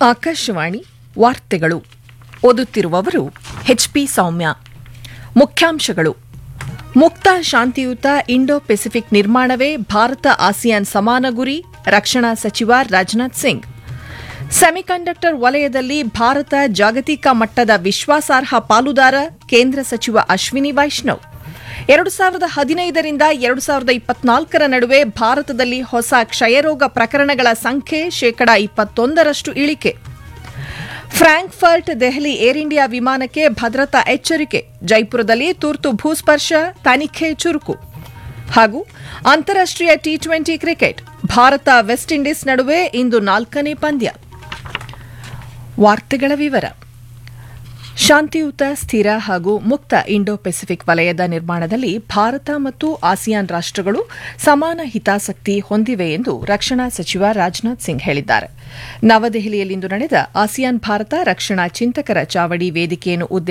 ಆಕಾಶವಾಣಿ ವಾರ್ತೆಗಳು ಓದುತ್ತಿರುವವರು ಎಚ್ಪಿ ಸೌಮ್ಯ ಮುಖ್ಯಾಂಶಗಳು ಮುಕ್ತ ಶಾಂತಿಯುತ ಇಂಡೋ ಪೆಸಿಫಿಕ್ ನಿರ್ಮಾಣವೇ ಭಾರತ ಆಸಿಯಾನ್ ಸಮಾನ ಗುರಿ ರಕ್ಷಣಾ ಸಚಿವ ರಾಜನಾಥ್ ಸಿಂಗ್ ಸೆಮಿಕಂಡಕ್ಟರ್ ವಲಯದಲ್ಲಿ ಭಾರತ ಜಾಗತಿಕ ಮಟ್ಟದ ವಿಶ್ವಾಸಾರ್ಹ ಪಾಲುದಾರ ಕೇಂದ್ರ ಸಚಿವ ಅಶ್ವಿನಿ ವೈಷ್ಣವ್ ಎರಡು ಸಾವಿರದ ಹದಿನೈದರಿಂದ ಎರಡು ಸಾವಿರದ ಇಪ್ಪತ್ನಾಲ್ಕರ ನಡುವೆ ಭಾರತದಲ್ಲಿ ಹೊಸ ಕ್ಷಯರೋಗ ಪ್ರಕರಣಗಳ ಸಂಖ್ಯೆ ಶೇಕಡಾ ಇಪ್ಪತ್ತೊಂದರಷ್ಟು ಇಳಿಕೆ ಫ್ರಾಂಕ್ಫರ್ಟ್ ದೆಹಲಿ ಏರ್ ಇಂಡಿಯಾ ವಿಮಾನಕ್ಕೆ ಭದ್ರತಾ ಎಚ್ಚರಿಕೆ ಜೈಪುರದಲ್ಲಿ ತುರ್ತು ಭೂಸ್ಪರ್ಶ ತನಿಖೆ ಚುರುಕು ಹಾಗೂ ಅಂತಾರಾಷ್ಟೀಯ T twenty cricket Bharat West Indies ನಡುವೆ ಇಂದು ನಾಲ್ಕನೇ ಪಂದ್ಯ ವಾರ್ತೆಗಳ ವಿವರ ಶಾಂತಿಯುತ ಸ್ಥಿರ ಹಾಗೂ ಮುಕ್ತ ಇಂಡೋ ಪೆಸಿಫಿಕ್ ವಲಯದ ನಿರ್ಮಾಣದಲ್ಲಿ ಭಾರತ ಮತ್ತು ಆಸಿಯಾನ್ ರಾಷ್ಟಗಳು ಸಮಾನ ಹಿತಾಸಕ್ತಿ ಹೊಂದಿವೆ ಎಂದು ರಕ್ಷಣಾ ಸಚಿವ ರಾಜನಾಥ್ ಸಿಂಗ್ ಹೇಳಿದ್ದಾರೆ ನವದೆಹಲಿಯಲ್ಲಿಂದು ನಡೆದ ಆಸಿಯಾನ್ ಭಾರತ ರಕ್ಷಣಾ ಚಿಂತಕರ ಚಾವಡಿ ವೇದಿಕೆಯನ್ನು